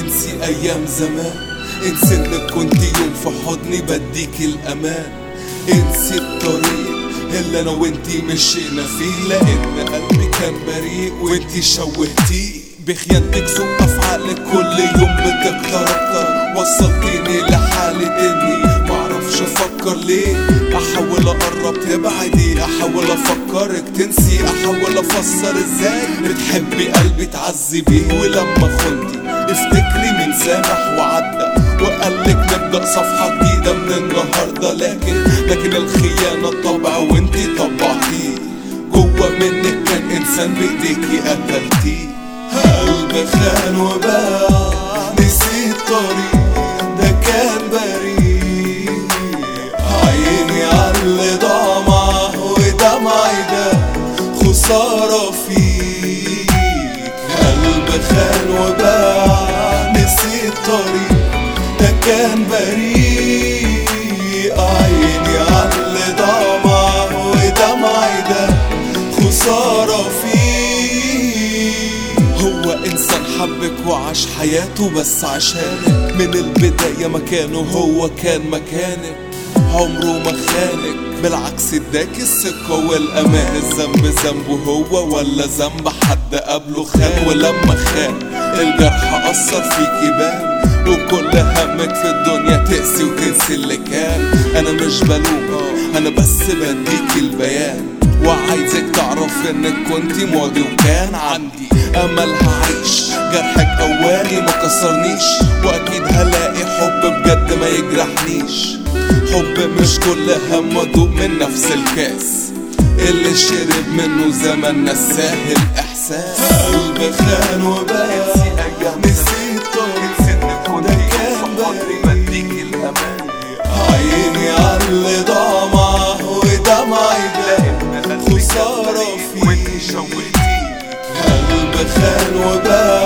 انسي ايام زمان انسي انك كنت يوم في حضني بديك الامان انسي الطريق اللي انا وانتي مشينا فيه لان قلبي كان بريء وانتي شوهتيه بخيانتك سوء افعالك كل يوم بتكتر اكتر وصلتيني لحالة اني معرفش افكر ليه احاول اقرب تبعدي احاول افكرك تنسي احاول افسر ازاي بتحبي قلبي تعذبيه ولما خنتي افتكري من سامح وعدى وقالك نبدأ صفحة جديدة من النهاردة لكن لكن الخيانة طبع وانتي طبعتيه جوا منك كان انسان بايديكي قتلتيه قلب خان وباع نسيت طريق ده كان بريء عيني عاللي ضاع ودمعي ده خسارة فيك قلب خان وباع نسيت طريق ده كان بريء عيني عاللي ضاع ودمعي ده خسارة فيك هو انسان حبك وعاش حياته بس عشانك من البداية مكانه هو كان مكانك عمره ما خانك بالعكس اداك الثقة والامان الذنب ذنبه هو ولا ذنب حد قبله خان ولما خان الجرح اثر فيك بان وكل همك في الدنيا تقسي وتنسي اللي كان انا مش بلوم انا بس بديك البيان وعايزك تعرف انك كنت ماضي وكان عندي امل هعيش جرحك اولي ما كسرنيش واكيد هلاقي حب بجد ما يجرحنيش حب مش كل هم ادوق من نفس الكاس اللي شرب منه زمن نساه الاحساس قلب خان وباع نسيت طريق ده كان بريء عيني عاللي ضاع ودمعي ده خسارة فيه قلب خان وباع